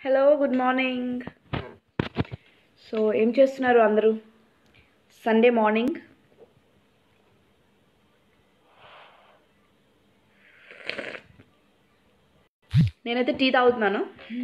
Hello good morning so ఏం చేస్తున్నారు అందరూ సండే మార్నింగ్ నేనైతే టీ తాగుతున్నాను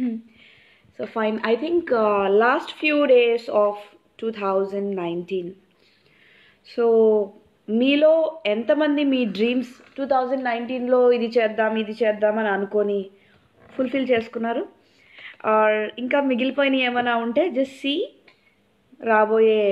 so fine I think last few days of two thousand nineteen so మీలో ఎంతమంది మీ డ్రీమ్స్ టూ థౌజండ్ నైన్టీన్లో ఇది చేద్దాం ఇది చేద్దాం అని అనుకొని ఫుల్ఫిల్ చేసుకున్నారు ఆర్ ఇంకా మిగిలిపోయినవి ఏమైనా ఉంటే జస్ట్ సి రాబోయే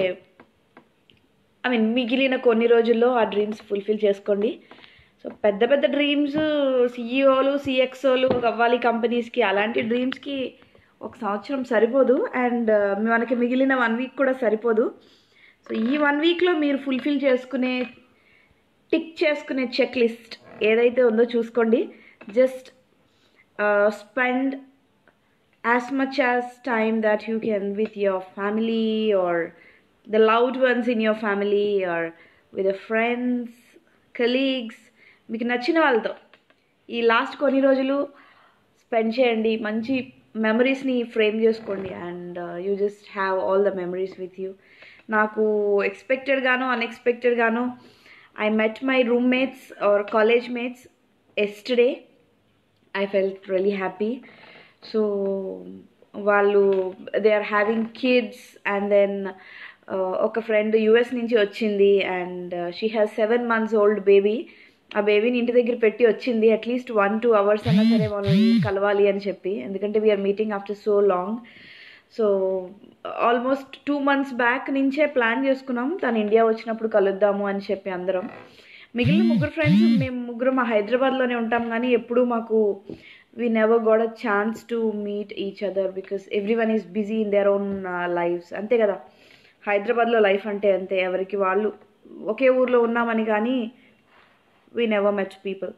ఐ మీన్ మిగిలిన కొన్ని రోజుల్లో ఆ డ్రీమ్స్ ఫుల్ఫిల్ చేసుకోండి సో పెద్ద పెద్ద డ్రీమ్స్ సిఇఓలు సిఎక్స్ఓలు అవ్వాలి కంపెనీస్కి అలాంటి డ్రీమ్స్కి ఒక సంవత్సరం సరిపోదు అండ్ మనకి మిగిలిన వన్ వీక్ కూడా సరిపోదు సో ఈ వన్ వీక్లో మీరు ఫుల్ఫిల్ చేసుకునే టిక్ చేసుకునే చెక్ లిస్ట్ ఏదైతే ఉందో చూసుకోండి just spend as much as time that you can with your family or the loved ones in your family or with friends colleagues మీకు నచ్చిన వాళ్ళతో ఈ లాస్ట్ కొన్ని రోజులు స్పెండ్ చేయండి మంచి మెమరీస్ని ఫ్రేమ్ చేసుకోండి and you just have all the memories with you నాకు ఎక్స్పెక్టెడ్గాను అన్ఎక్స్పెక్టెడ్గాను I met my roommates or college mates yesterday I felt really happy so వాళ్ళు they are having kids and then ఒక ఫ్రెండ్ యుఎస్ నుంచి వచ్చింది and she has seven months old baby ఆ బేబీని ఇంటి దగ్గర పెట్టి వచ్చింది అట్లీస్ట్ వన్ టూ అవర్స్ అన్నా సరే వాళ్ళని కలవాలి అని చెప్పి ఎందుకంటే we are meeting after so long so almost two months back నుంచే ప్లాన్ చేసుకున్నాం తను ఇండియా వచ్చినప్పుడు కలుద్దాము అని చెప్పి అందరం మిగిలిన ముగ్గురు ఫ్రెండ్స్ మేము ముగ్గురు మా హైదరాబాద్లోనే ఉంటాం కానీ ఎప్పుడూ మాకు we never got a chance to meet each other because everyone is busy in their own lives అంతే కదా హైదరాబాద్లో లైఫ్ అంటే అంతే ఎవరికి వాళ్ళు ఒకే ఊర్లో ఉన్నామని కానీ we never met people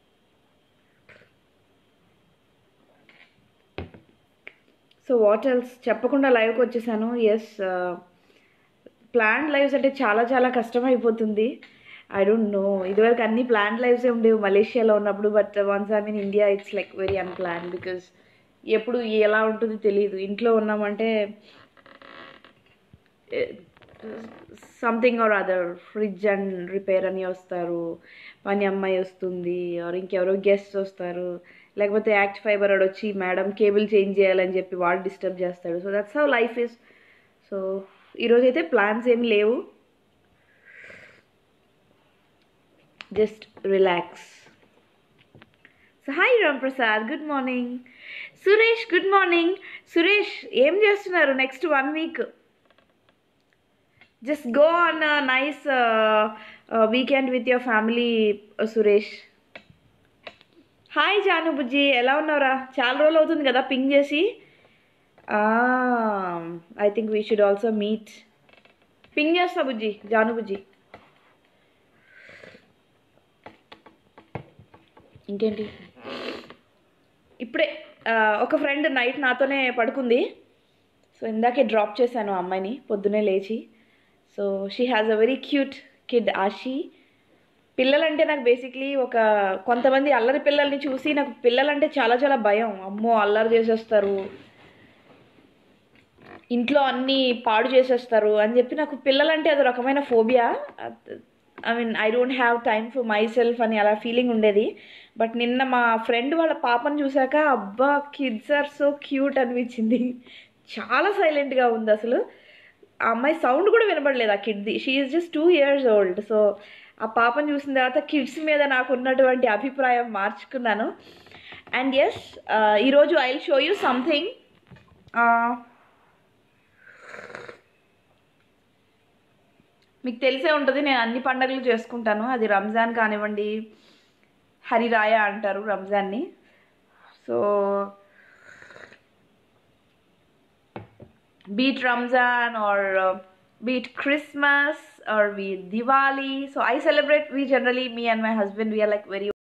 so what else చెప్పకుండా లైవ్కి వచ్చేసాను ఎస్ ప్లాన్ లైవ్స్ అంటే చాలా చాలా కష్టం అయిపోతుంది ఐ డోంట్ నో ఇదివరకు అన్ని ప్లాన్ లైవ్సే ఉండేవి మలేషియాలో ఉన్నప్పుడు but once I mean India it's like very unplanned because ఎప్పుడు ఎలా ఉంటుంది తెలియదు ఇంట్లో ఉన్నామంటే something or other fridge and repair అని వస్తారు పని అమ్మాయి వస్తుంది ఆర్ ఇంకెవరో గెస్ట్ వస్తారు లేకపోతే యాక్ట్ ఫైబర్ వాడు వచ్చి మేడం కేబుల్ చేంజ్ చేయాలని చెప్పి వాడు డిస్టర్బ్ చేస్తాడు so that's how life is so ఈరోజు అయితే ప్లాన్స్ ఏమి లేవు just relax so hi Ram Prasad good morning Suresh good morning Suresh ఏం చేస్తున్నారు next one week just go on nice weekend with your family Suresh hi Janu బుజ్జి ఎలా ఉన్నావురా చాలా రోజులు అవుతుంది కదా పింగ్ చేసి I think we should also meet ping చేస్తా బుజ్జి జాను బుజ్జి ఇంకేంటి ఇప్పుడే ఒక ఫ్రెండ్ నైట్ నాతోనే పడుకుంది సో ఇందాకే డ్రాప్ చేశాను ఆ అమ్మాయిని పొద్దునే లేచి so she has a very cute kid ఆషీ పిల్లలంటే నాకు బేసిక్లీ ఒక కొంతమంది అల్లరి పిల్లల్ని చూసి నాకు పిల్లలంటే చాలా చాలా భయం అమ్మో అల్లరి చేసేస్తారు ఇంట్లో అన్నీ పాడు చేసేస్తారు అని చెప్పి నాకు పిల్లలంటే అది రకమైన phobia I mean I don't have time for my myself అలా ఫీలింగ్ ఉండేది బట్ నిన్న మా ఫ్రెండ్ వాళ్ళ పాపను చూశాక అబ్బా కిడ్స్ ఆర్ సో క్యూట్ అనిపించింది చాలా సైలెంట్గా ఉంది అసలు ఆ అమ్మాయి సౌండ్ కూడా వినపడలేదు ఆ కిడ్ది she is just two years old so ఆ పాపను చూసిన తర్వాత కిడ్స్ మీద నాకు ఉన్నటువంటి అభిప్రాయం మార్చుకున్నాను అండ్ ఎస్ ఈరోజు ఐ షో యూ సంథింగ్ మీకు తెలిసే ఉంటుంది నేను అన్ని పండుగలు చేసుకుంటాను అది రంజాన్ కానివ్వండి హరిరాయ అంటారు రంజాన్ని so beat Ramzan or uh, beat Christmas or be Diwali. So I celebrate. We generally, me and my husband, we are like very